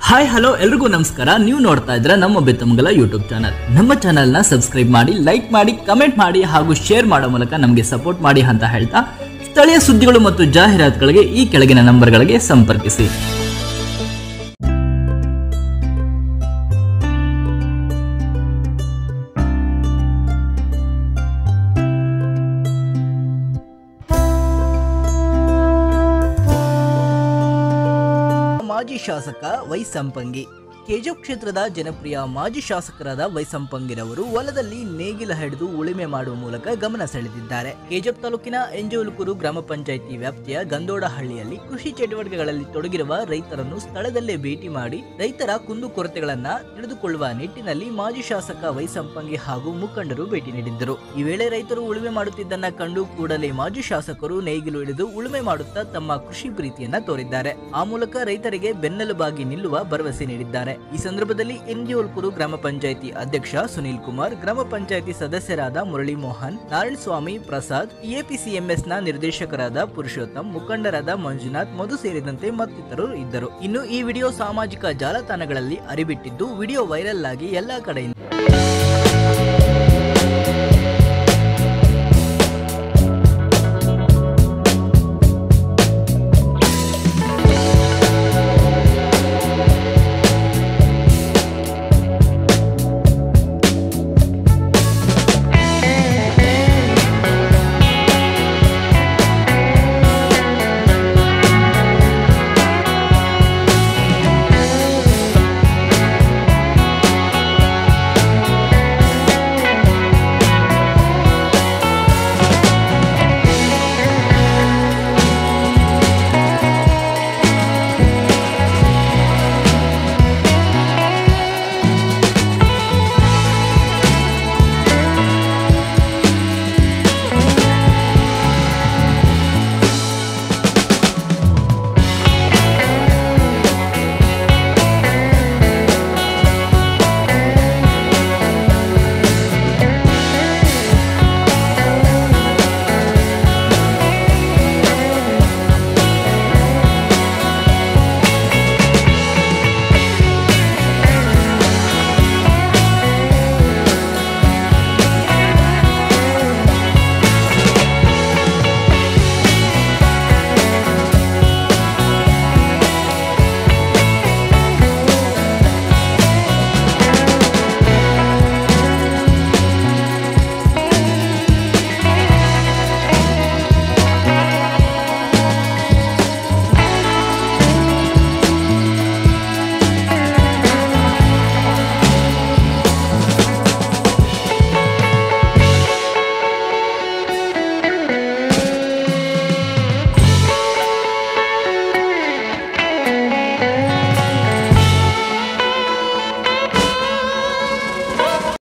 hi hello ಎಲ್ರಿಗೂ ನಮಸ್ಕಾರ ನೀವು ನೋಡ್ತಾ ಇದ್ರ ನಮ್ಮ ಬೆತ್ತಮಂಗಲ ಯೂಟ್ಯೂಬ್ ಚಾನಲ್ ನಮ್ಮ ಚಾನಲ್ ನ ಸಬ್ಸ್ಕ್ರೈಬ್ ಮಾಡಿ ಲೈಕ್ ಮಾಡಿ ಕಮೆಂಟ್ ಮಾಡಿ ಹಾಗೂ ಶೇರ್ ಮಾಡೋ ಮೂಲಕ ನಮಗೆ ಸಪೋರ್ಟ್ ಮಾಡಿ ಅಂತ ಹೇಳ್ತಾ ಸ್ಥಳೀಯ ಸುದ್ದಿಗಳು ಮತ್ತು ಜಾಹೀರಾತುಗಳಿಗೆ ಈ ಕೆಳಗಿನ ನಂಬರ್ಗಳಿಗೆ ಸಂಪರ್ಕಿಸಿ ಮಾಜಿ ಶಾಸಕ ವೈ ಸಂಪಂಗಿ ಕೆಜಪ್ ಕ್ಷೇತ್ರದ ಜನಪ್ರಿಯ ಮಾಜಿ ಶಾಸಕರಾದ ವೈ ಸಂಪಂಗಿರವರು ಹೊಲದಲ್ಲಿ ನೇಗಿಲ ಹಿಡಿದು ಉಳುಮೆ ಮಾಡುವ ಮೂಲಕ ಗಮನ ಸೆಳೆದಿದ್ದಾರೆ ಕೆಜಪ್ ತಾಲೂಕಿನ ಎಂಜೋಲುಕೂರು ಗ್ರಾಮ ಪಂಚಾಯಿತಿ ವ್ಯಾಪ್ತಿಯ ಗಂದೋಡಹಳ್ಳಿಯಲ್ಲಿ ಕೃಷಿ ಚಟುವಟಿಕೆಗಳಲ್ಲಿ ತೊಡಗಿರುವ ರೈತರನ್ನು ಸ್ಥಳದಲ್ಲೇ ಭೇಟಿ ಮಾಡಿ ರೈತರ ಕುಂದುಕೊರತೆಗಳನ್ನ ತಿಳಿದುಕೊಳ್ಳುವ ನಿಟ್ಟಿನಲ್ಲಿ ಮಾಜಿ ಶಾಸಕ ವೈ ಸಂಪಂಗಿ ಹಾಗೂ ಮುಖಂಡರು ಭೇಟಿ ನೀಡಿದ್ದರು ಈ ವೇಳೆ ರೈತರು ಉಳುಮೆ ಮಾಡುತ್ತಿದ್ದನ್ನ ಕಂಡು ಕೂಡಲೇ ಮಾಜಿ ಶಾಸಕರು ನೇಗಿಲು ಹಿಡಿದು ಉಳುಮೆ ಮಾಡುತ್ತಾ ತಮ್ಮ ಕೃಷಿ ಪ್ರೀತಿಯನ್ನ ತೋರಿದ್ದಾರೆ ಆ ಮೂಲಕ ರೈತರಿಗೆ ಬೆನ್ನೆಲುಬಾಗಿ ನಿಲ್ಲುವ ಭರವಸೆ ನೀಡಿದ್ದಾರೆ ಈ ಸಂದರ್ಭದಲ್ಲಿ ಎನ್ಜಿಒಲ್ಕೂರು ಗ್ರಾಮ ಪಂಚಾಯಿತಿ ಅಧ್ಯಕ್ಷ ಸುನೀಲ್ ಕುಮಾರ್ ಗ್ರಾಮ ಪಂಚಾಯಿತಿ ಸದಸ್ಯರಾದ ಮುರಳಿ ಮೋಹನ್ ನಾರಾಯಣ ಸ್ವಾಮಿ ಪ್ರಸಾದ್ ಎಪಿಸಿಎಂಎಸ್ ನ ನಿರ್ದೇಶಕರಾದ ಪುರುಷೋತ್ತಮ್ ಮುಖಂಡರಾದ ಮಂಜುನಾಥ್ ಮಧು ಸೇರಿದಂತೆ ಮತ್ತಿತರರು ಇದ್ದರು ಇನ್ನು ಈ ವಿಡಿಯೋ ಸಾಮಾಜಿಕ ಜಾಲತಾಣಗಳಲ್ಲಿ ಅರಿಬಿಟ್ಟಿದ್ದು ವಿಡಿಯೋ ವೈರಲ್ ಆಗಿ ಎಲ್ಲಾ ಕಡೆಯಿಂದ